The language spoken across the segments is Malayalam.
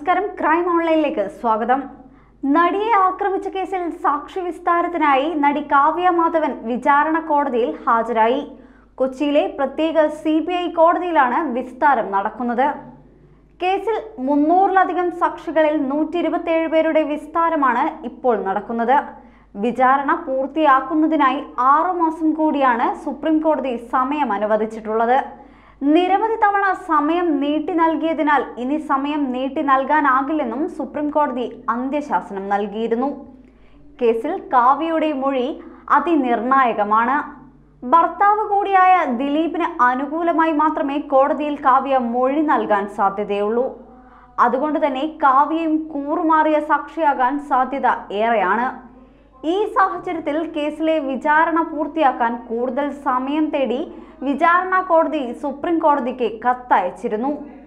നമസ്കാരം ക്രൈം ഓൺലൈനിലേക്ക് സ്വാഗതം നടിയെ ആക്രമിച്ച കേസിൽ സാക്ഷി വിസ്താരത്തിനായി നടി കാവ്യ മാധവൻ വിചാരണ കോടതിയിൽ ഹാജരായി കൊച്ചിയിലെ പ്രത്യേക സി കോടതിയിലാണ് വിസ്താരം നടക്കുന്നത് കേസിൽ മുന്നൂറിലധികം സാക്ഷികളിൽ നൂറ്റി ഇരുപത്തിയേഴ് പേരുടെ വിസ്താരമാണ് ഇപ്പോൾ നടക്കുന്നത് വിചാരണ പൂർത്തിയാക്കുന്നതിനായി ആറു മാസം കൂടിയാണ് സുപ്രീം കോടതി സമയം അനുവദിച്ചിട്ടുള്ളത് നിരവധി തവണ സമയം നീട്ടി നൽകിയതിനാൽ ഇനി സമയം നീട്ടി നൽകാനാകില്ലെന്നും സുപ്രീം കോടതി അന്ത്യശാസനം നൽകിയിരുന്നു കേസിൽ കാവ്യയുടെ മൊഴി അതിനിർണായകമാണ് ഭർത്താവ് കൂടിയായ ദിലീപിന് അനുകൂലമായി മാത്രമേ കോടതിയിൽ കാവ്യ മൊഴി നൽകാൻ സാധ്യതയുള്ളൂ അതുകൊണ്ട് തന്നെ കാവ്യയും കൂറുമാറിയ സാക്ഷിയാകാൻ സാധ്യത ഏറെയാണ് ഈ സാഹചര്യത്തിൽ കേസിലെ വിചാരണ പൂർത്തിയാക്കാൻ കൂടുതൽ സമയം തേടി വിചാരണ കോടതി സുപ്രീം കോടതിക്ക് കത്തയച്ചിരുന്നു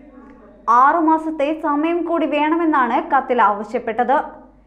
ആറുമാസത്തെ സമയം കൂടി വേണമെന്നാണ് കത്തിൽ ആവശ്യപ്പെട്ടത്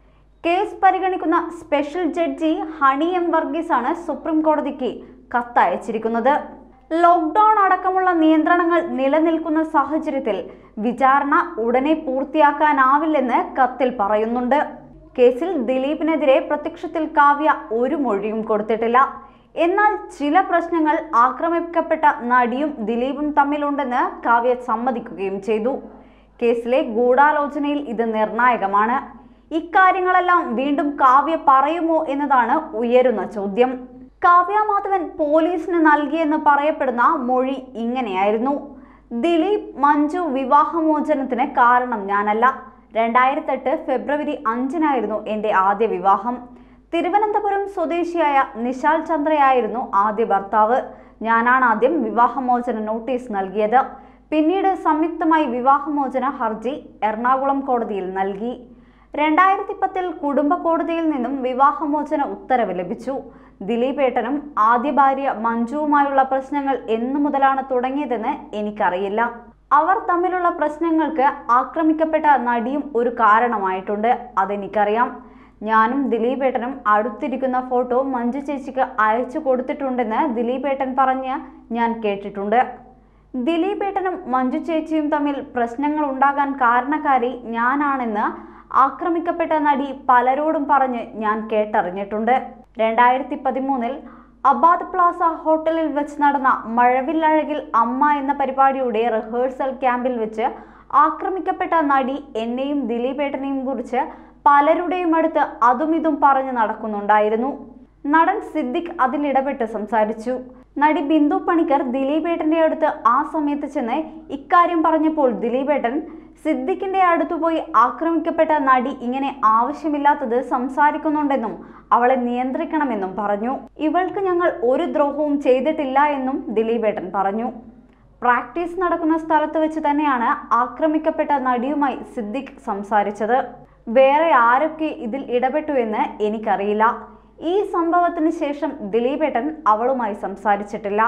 കേസ് പരിഗണിക്കുന്ന special judge Honey M Varghese ആണ് സുപ്രീം കോടതിക്ക് കത്തയച്ചിരിക്കുന്നത് ലോക്ക്ഡൌൺ അടക്കമുള്ള നിയന്ത്രണങ്ങൾ നിലനിൽക്കുന്ന സാഹചര്യത്തിൽ വിചാരണ ഉടനെ പൂർത്തിയാക്കാനാവില്ലെന്ന് കത്തിൽ പറയുന്നുണ്ട് കേസിൽ ദിലീപിനെതിരെ പ്രത്യക്ഷത്തിൽ കാവ്യ ഒരു മൊഴിയും കൊടുത്തിട്ടില്ല എന്നാൽ ചില പ്രശ്നങ്ങൾ ആക്രമിക്കപ്പെട്ട നടിയും ദിലീപും തമ്മിലുണ്ടെന്ന് കാവ്യ സമ്മതിക്കുകയും ചെയ്തു കേസിലെ ഗൂഢാലോചനയിൽ ഇത് നിർണായകമാണ് ഇക്കാര്യങ്ങളെല്ലാം വീണ്ടും കാവ്യ പറയുമോ എന്നതാണ് ഉയരുന്ന ചോദ്യം കാവ്യ മാധവൻ പോലീസിന് നൽകിയെന്ന് പറയപ്പെടുന്ന മൊഴി ഇങ്ങനെയായിരുന്നു ദിലീപ് മഞ്ജു വിവാഹമോചനത്തിന് കാരണം ഞാനല്ല രണ്ടായിരത്തെട്ട് ഫെബ്രുവരി അഞ്ചിനായിരുന്നു എൻ്റെ ആദ്യ വിവാഹം തിരുവനന്തപുരം സ്വദേശിയായ നിശാൽ ചന്ദ്രയായിരുന്നു ആദ്യ ഭർത്താവ് ഞാനാണ് ആദ്യം വിവാഹമോചന നോട്ടീസ് നൽകിയത് പിന്നീട് സംയുക്തമായി വിവാഹമോചന ഹർജി എറണാകുളം കോടതിയിൽ നൽകി രണ്ടായിരത്തി പത്തിൽ കുടുംബ കോടതിയിൽ നിന്നും വിവാഹമോചന ഉത്തരവ് ലഭിച്ചു ദിലീപേട്ടനും ആദ്യ ഭാര്യ മഞ്ജുവുമായുള്ള പ്രശ്നങ്ങൾ എന്നു മുതലാണ് തുടങ്ങിയതെന്ന് എനിക്കറിയില്ല അവർ തമ്മിലുള്ള പ്രശ്നങ്ങൾക്ക് ആക്രമിക്കപ്പെട്ട നടിയും ഒരു കാരണമായിട്ടുണ്ട് അതെനിക്കറിയാം ഞാനും ദിലീപേട്ടനും അടുത്തിരിക്കുന്ന ഫോട്ടോ മഞ്ജു ചേച്ചിക്ക് അയച്ചു കൊടുത്തിട്ടുണ്ടെന്ന് ദിലീപേട്ടൻ പറഞ്ഞ് ഞാൻ കേട്ടിട്ടുണ്ട് ദിലീപേട്ടനും മഞ്ജു ചേച്ചിയും തമ്മിൽ പ്രശ്നങ്ങൾ ഉണ്ടാകാൻ കാരണക്കാരി ഞാനാണെന്ന് ആക്രമിക്കപ്പെട്ട നടി പലരോടും പറഞ്ഞ് ഞാൻ കേട്ടറിഞ്ഞിട്ടുണ്ട് രണ്ടായിരത്തി പതിമൂന്നിൽ അബാദ് പ്ലാസ ഹോട്ടലിൽ വെച്ച് നടന്ന മഴവില്ലഴകിൽ അമ്മ എന്ന പരിപാടിയുടെ റിഹേഴ്സൽ ക്യാമ്പിൽ വെച്ച് ആക്രമിക്കപ്പെട്ട നടി എന്നെയും ദിലീപേട്ടനെയും കുറിച്ച് പലരുടെയും അടുത്ത് അതും ഇതും പറഞ്ഞു നടക്കുന്നുണ്ടായിരുന്നു നടൻ സിദ്ദിഖ് അതിൽ ഇടപെട്ട് സംസാരിച്ചു നടി ബിന്ദു പണിക്കർ ദിലീപേട്ടന്റെ അടുത്ത് ആ സമയത്ത് ചെന്ന് ഇക്കാര്യം പറഞ്ഞപ്പോൾ ദിലീപേട്ടൻ സിദ്ദിഖിന്റെ അടുത്ത് പോയി ആക്രമിക്കപ്പെട്ട നടി ഇങ്ങനെ ആവശ്യമില്ലാത്തത് സംസാരിക്കുന്നുണ്ടെന്നും അവളെ നിയന്ത്രിക്കണമെന്നും പറഞ്ഞു ഇവൾക്ക് ഞങ്ങൾ ഒരു ദ്രോഹവും ചെയ്തിട്ടില്ല എന്നും ദിലീപേട്ടൻ പറഞ്ഞു പ്രാക്ടീസ് നടക്കുന്ന സ്ഥലത്ത് വെച്ച് തന്നെയാണ് ആക്രമിക്കപ്പെട്ട നടിയുമായി സിദ്ദിഖ് സംസാരിച്ചത് വേറെ ആരൊക്കെ ഇതിൽ ഇടപെട്ടു എന്ന് എനിക്കറിയില്ല ഈ സംഭവത്തിന് ശേഷം ദിലീപേട്ടൻ അവളുമായി സംസാരിച്ചിട്ടില്ല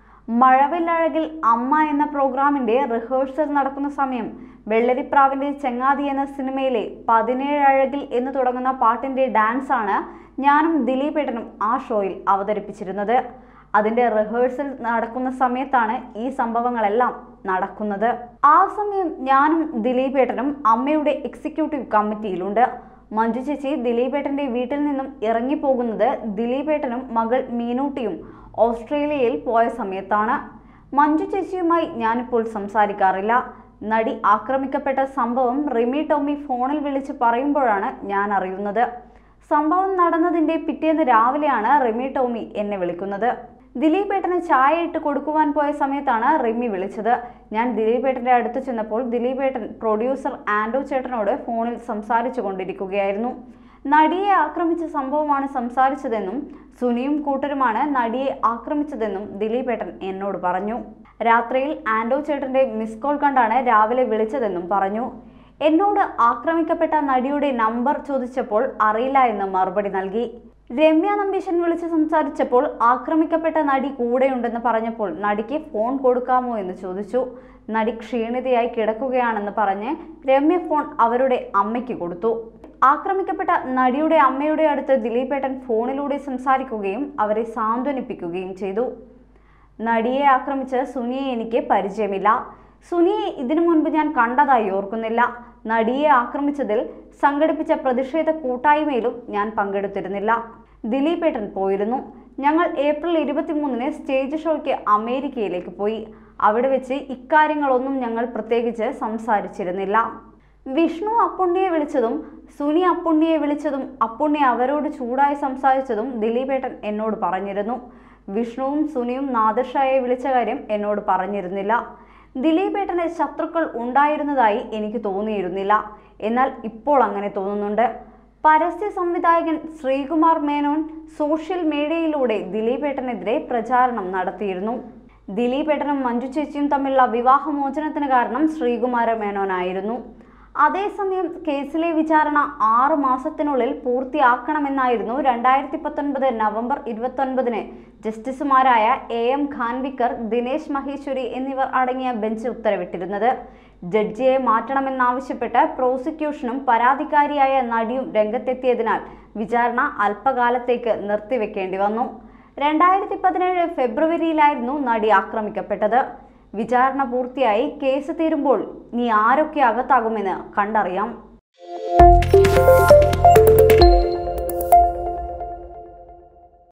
മഴവില്ലഴകിൽ അമ്മ എന്ന പ്രോഗ്രാമിന്റെ റിഹേഴ്സൽ നടക്കുന്ന സമയം വെള്ളരിപ്രാവിന്റെ ചെങ്ങാതി എന്ന സിനിമയിലെ പതിനേഴ് അഴകിൽ എന്ന് തുടങ്ങുന്ന പാട്ടിന്റെ ഡാൻസ് ആണ് ഞാനും ദിലീപേട്ടനും ആ ഷോയിൽ അവതരിപ്പിച്ചിരുന്നത് അതിന്റെ റിഹേഴ്സൽ നടക്കുന്ന സമയത്താണ് ഈ സംഭവങ്ങളെല്ലാം നടക്കുന്നത് ആ സമയം ഞാനും ദിലീപേട്ടനും അമ്മയുടെ എക്സിക്യൂട്ടീവ് കമ്മിറ്റിയിലുണ്ട് മഞ്ജു ചേച്ചി ദിലീപേട്ടന്റെ വീട്ടിൽ നിന്നും ഇറങ്ങിപ്പോകുന്നത് ദിലീപേട്ടനും മകൾ മീനൂട്ടിയും ഓസ്ട്രേലിയയിൽ പോയ സമയത്താണ് മഞ്ജു ചേച്ചിയുമായി ഞാനിപ്പോൾ സംസാരിക്കാറില്ല നടി ആക്രമിക്കപ്പെട്ട സംഭവം റിമി ടോമി ഫോണിൽ വിളിച്ച് പറയുമ്പോഴാണ് ഞാൻ അറിയുന്നത് സംഭവം നടന്നതിന്റെ പിറ്റേന്ന് രാവിലെയാണ് റിമി ടോമി എന്നെ വിളിക്കുന്നത് ദിലീപേട്ടന് ചായ ഇട്ട് കൊടുക്കുവാൻ പോയ സമയത്താണ് റിമി വിളിച്ചത് ഞാൻ ദിലീപേട്ടന്റെ അടുത്ത് ചെന്നപ്പോൾ ദിലീപേട്ടൻ പ്രൊഡ്യൂസർ ആൻഡോ ചേട്ടനോട് ഫോണിൽ സംസാരിച്ചു കൊണ്ടിരിക്കുകയായിരുന്നു നടിയെ ആക്രമിച്ച സംഭവമാണ് സംസാരിച്ചതെന്നും സുനിയും കൂട്ടരുമാണ് നടിയെ ആക്രമിച്ചതെന്നും ദിലീപേട്ടൻ എന്നോട് പറഞ്ഞു രാത്രിയിൽ ആൻഡോ ചേട്ടന്റെ മിസ് കോൾ കണ്ടാണ് രാവിലെ വിളിച്ചതെന്നും പറഞ്ഞു എന്നോട് ആക്രമിക്കപ്പെട്ട നടിയുടെ നമ്പർ ചോദിച്ചപ്പോൾ അറിയില്ല എന്ന് മറുപടി നൽകി രമ്യ നമ്പീശൻ വിളിച്ച് സംസാരിച്ചപ്പോൾ ആക്രമിക്കപ്പെട്ട നടി കൂടെയുണ്ടെന്ന് പറഞ്ഞപ്പോൾ നടിക്ക് ഫോൺ കൊടുക്കാമോ എന്ന് ചോദിച്ചു നടി ക്ഷീണിതയായി കിടക്കുകയാണെന്ന് പറഞ്ഞ് രമ്യ ഫോൺ അവരുടെ അമ്മയ്ക്ക് കൊടുത്തു ആക്രമിക്കപ്പെട്ട നടിയുടെ അമ്മയുടെ അടുത്ത് ദിലീപേട്ടൻ ഫോണിലൂടെ സംസാരിക്കുകയും അവരെ സാന്ത്വനിപ്പിക്കുകയും ചെയ്തു നടിയെ ആക്രമിച്ച് സുനിയെ എനിക്ക് പരിചയമില്ല സുനിയെ ഇതിനു മുൻപ് ഞാൻ കണ്ടതായി ഓർക്കുന്നില്ല നടിയെ ആക്രമിച്ചതിൽ സംഘടിപ്പിച്ച പ്രതിഷേധ കൂട്ടായ്മയിലും ഞാൻ പങ്കെടുത്തിരുന്നില്ല ദിലീപേട്ടൻ പോയിരുന്നു ഞങ്ങൾ ഏപ്രിൽ ഇരുപത്തിമൂന്നിന് സ്റ്റേജ് ഷോയ്ക്ക് അമേരിക്കയിലേക്ക് പോയി അവിടെ വെച്ച് ഇക്കാര്യങ്ങളൊന്നും ഞങ്ങൾ പ്രത്യേകിച്ച് സംസാരിച്ചിരുന്നില്ല വിഷ്ണു അപ്പുണ്ണിയെ വിളിച്ചതും സുനി അപ്പുണ്ണിയെ വിളിച്ചതും അപ്പുണ്ണി അവരോട് ചൂടായി സംസാരിച്ചതും ദിലീപേട്ടൻ എന്നോട് പറഞ്ഞിരുന്നു വിഷ്ണുവും സുനിയും നാദിർഷായെ വിളിച്ച കാര്യം എന്നോട് പറഞ്ഞിരുന്നില്ല ദിലീപേട്ടന് ശത്രുക്കൾ ഉണ്ടായിരുന്നതായി എനിക്ക് തോന്നിയിരുന്നില്ല എന്നാൽ ഇപ്പോൾ അങ്ങനെ തോന്നുന്നുണ്ട് പരസ്യ സംവിധായകൻ ശ്രീകുമാർ മേനോൻ സോഷ്യൽ മീഡിയയിലൂടെ ദിലീപേട്ടനെതിരെ പ്രചാരണം നടത്തിയിരുന്നു ദിലീപേട്ടനും മഞ്ജു ചേച്ചിയും തമ്മിലുള്ള വിവാഹമോചനത്തിന് കാരണം ശ്രീകുമാര മേനോനായിരുന്നു അതേസമയം കേസിലെ വിചാരണ ആറു മാസത്തിനുള്ളിൽ പൂർത്തിയാക്കണമെന്നായിരുന്നു രണ്ടായിരത്തി പത്തൊൻപത് നവംബർ ഇരുപത്തൊൻപതിന് ജസ്റ്റിസുമാരായ എ എം ഖാൻവിക്കർ ദിനേശ് മഹേശ്വരി എന്നിവർ അടങ്ങിയ ബെഞ്ച് ഉത്തരവിട്ടിരുന്നത് ജഡ്ജിയെ മാറ്റണമെന്നാവശ്യപ്പെട്ട് പ്രോസിക്യൂഷനും പരാതിക്കാരിയായ നടിയും രംഗത്തെത്തിയതിനാൽ വിചാരണ അല്പകാലത്തേക്ക് നിർത്തിവെക്കേണ്ടി വന്നു രണ്ടായിരത്തി പതിനേഴ് ഫെബ്രുവരിയിലായിരുന്നു നടി ആക്രമിക്കപ്പെട്ടത് വിചാരണ പൂർത്തിയായി കേസ് തീരുമ്പോൾ നീ ആരൊക്കെ അകത്താകുമെന്ന് കണ്ടറിയാം